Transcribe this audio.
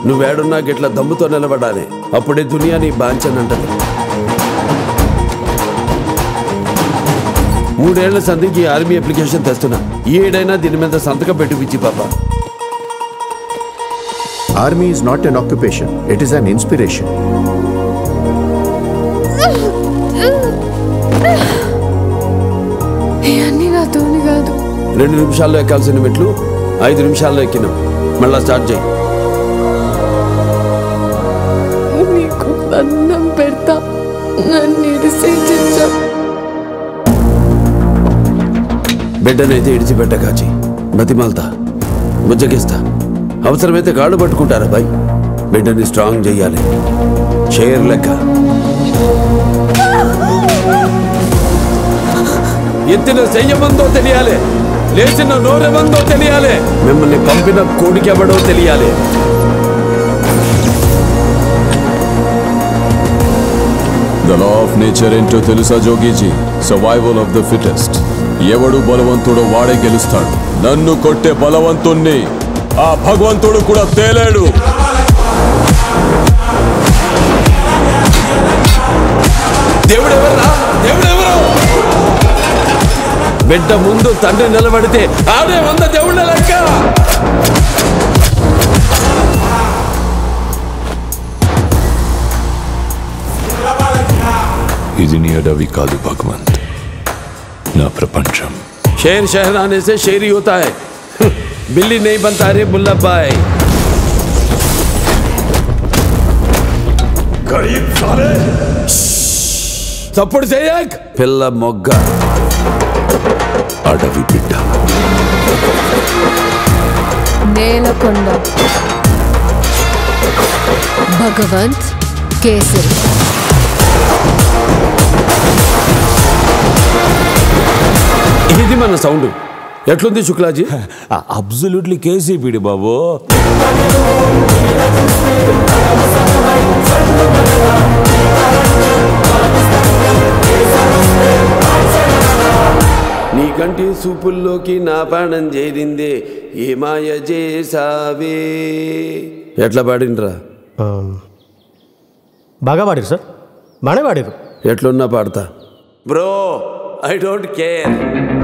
నువ్వేడున్నా గిట్ల దమ్ముతో నిలబడాలి అప్పుడే దునియా నీ బాంచనంటది మూడేళ్ల సంధికి ఆర్మీ అప్లికేషన్ తెస్తున్నా ఏడైనా దీని మీద సంతకం పెట్టిపిచ్చి పాప Army is not an occupation, it is an inspiration. ఇవన్నీ నాతోని కాదు రెండు నిమిషాల్లో ఎక్కాల్సిన మెట్లు ఐదు నిమిషాల్లో ఎక్కినాం మళ్ళా స్టార్ట్ చేయి నీకు దండం పెడతా నన్ను ఇరిసేయించా బిడ్డనైతే ఇడిచిపెట్ట కాచి బతిమాలతా బుజ్జగిస్తా అవసరమైతే కాళ్ళు పట్టుకుంటారా బాయ్ బిడ్డని స్ట్రాంగ్ చెయ్యాలి షేర్ లెక్క ఎత్తిన చెయ్యమందో తెలియాలి లేచిన నోరెమందో తెలియాలి మిమ్మల్ని పంపిన కోడికెవడో తెలియాలి ద లా ఆఫ్ నేచర్ ఏంటో తెలుసా జోగీజీ సర్వైవల్ ఆఫ్ ద ఫిటెస్ట్ ఎవడు బలవంతుడో వాడే గెలుస్తాడు నన్ను కొట్టే బలవంతుణ్ణి ఆ భగవంతుడు కూడా తేలేడు దేవుడు ఎవర్రా దేవుడు ఎవరు బిడ్డ ముందు తండ్రి నిలబడితే ఆడే వంద దేవుళ్ళ లెక్క ఇది నీ అడవి కాదు భగవంత్ నా ప్రపంచం शेर शहराने से शेर ही होता है बिल्ली नहीं बनता रे मुल्ला भाई తప్పుడు చేయక్ పిల్ల మొగ్గ అడవి బిడ్డ నేలకొండ భగవంత్ కేసరి ఇది మన సౌండ్ ఎట్లుంది శుక్లాజీ అబ్జల్యూట్లీ కేసీపీడి బాబు నీ కంటి సూపుల్లోకి నా ప్రాణం చేరిందే ఏ మాయ చేసావే ఎట్లా పాడిండ్రా బాగా పాడారు సార్ బాగానే పాడారు ఎట్లున్నా పాడతా బ్రో ఐ డోంట్ కేర్